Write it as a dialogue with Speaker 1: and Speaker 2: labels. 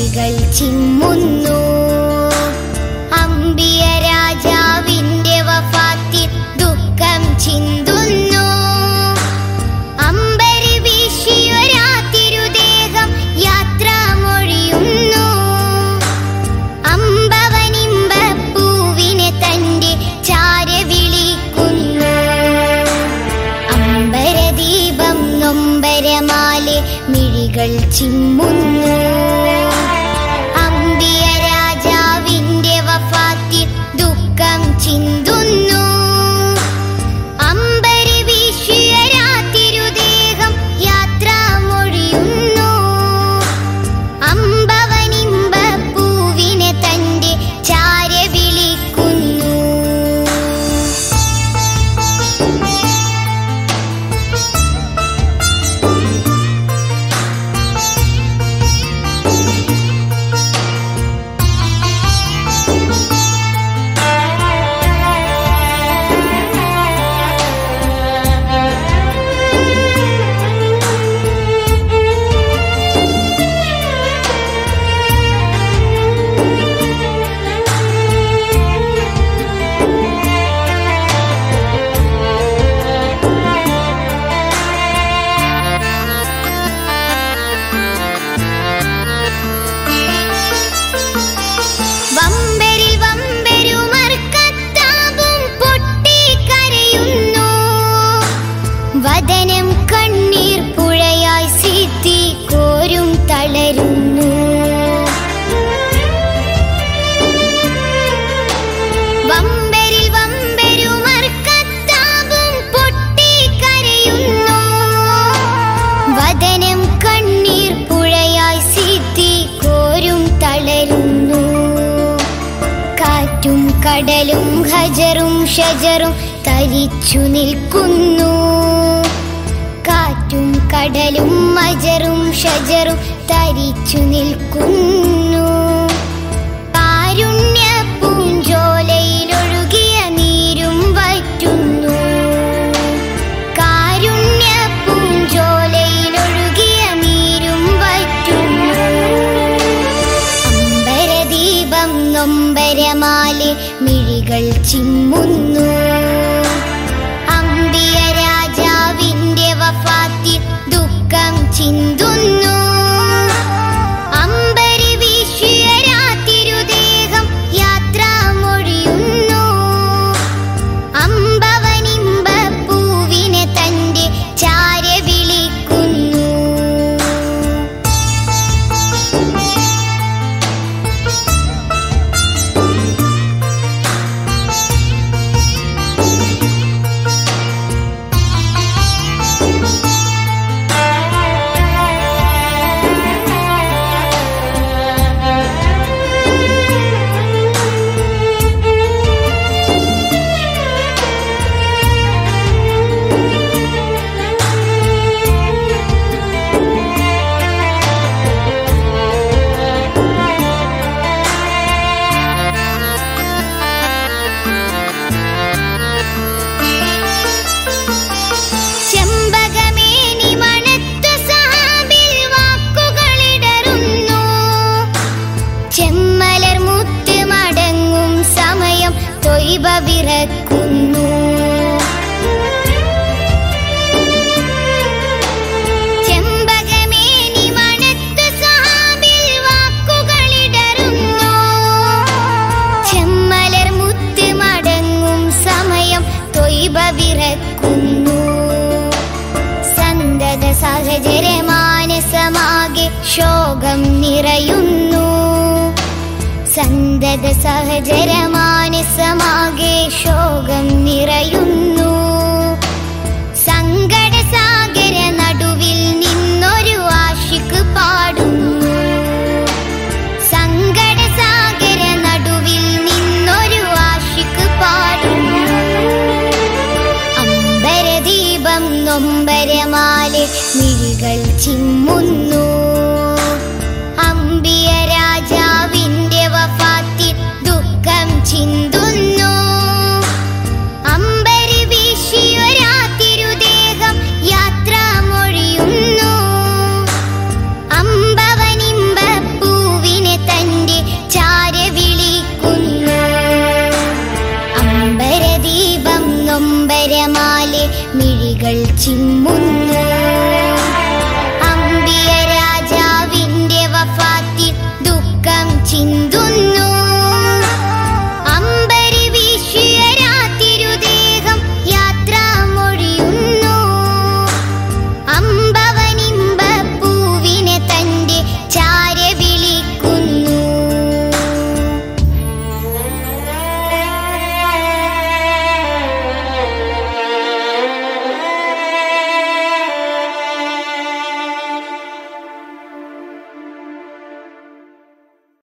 Speaker 1: മിഴികൾ ചിമ്മുന്നു അമ്പിയ രാജാവിന്റെ വഫാത്തിൽ ദുഃഖം ചിന്തുന്നു അമ്പരി വീശിയൊരാ തിരുദേഹം യാത്ര മൊഴിയുന്നു അമ്പവനിമ്പ പൂവിനെ തന്റെ ചാര വിളിക്കുന്നു അമ്പരദീപം നൊമ്പരമാലെ മിഴികൾ ചിമ്മുന്നു അമ്പിയ രാജാവിന്റെ വഫാത്തിൽ ദുഃഖം ചിന്തുന്നു അമ്പരി വീശിയ തിരുദേഹം യാത്ര മൊഴിയുന്നു അമ്പവനിമ്പ പൂവിനെ തന്റെ ചാര വിളിക്കുന്നു വമ്പരിൽ വമ്പരുമർക്കത്താപും പൊട്ടിക്കരയുന്നു വദനം കണ്ണീർ പുഴയായി സിദ്ധി കോരും തളരുന്നു വമ്പരിൽ വമ്പരുമർക്കത്താപും പൊട്ടിക്കരയുന്നു വദനം കണ്ണീർ പുഴയായി സിദ്ധി കോരും തളരുന്നു കാറ്റും കടലും ഹജറും ഷജറും തരിച്ചു നിൽക്കുന്നു കാറ്റും കടലും മജറും ഷജറും തരിച്ചു നിൽക്കുന്നു കാരുണ്യ പൂഞ്ചോലയിലൊഴുകിയ നീരും വറ്റുന്നു കാരുണ്യ പൂഞ്ചോലയിലൊഴുകിയ നീരും വറ്റുന്നു അമ്പരദീപം നൊമ്പരമാലെ മിഴികൾ ചിമ്മുന്നു അമ്പിയ രാജാവിന്റെ വഫാത്തിൽ ദുഃഖം ചിന്തുന്നു അമ്പരി വീശിയ തിരുദേഹം യാത്ര മൊഴിയുന്നു അമ്പവനിമ്പ പൂവിനെ തന്റെ ചാര വിളിക്കുന്നു ചെമ്പകമേനി മണത്തു സാബിൽ വാക്കുകളിടറുന്നു ചെമ്മലർ മുത്ത് മടങ്ങും സമയം തൊയ്ബ വിറക്കുന്നു ചെമ്പകമേനി മണത്തു സാബിൽ വാക്കുകളിടറുന്നു ചെമ്മലർ മുത്ത് മടങ്ങും സമയം തൊയ്ബ വിറക്കുന്നു സന്തത സഹചര മാനസമാകെ ശോകം നിറയുന്നു സന്തത സഹചര മാനസമാകെ ശോകം നിറയുന്നു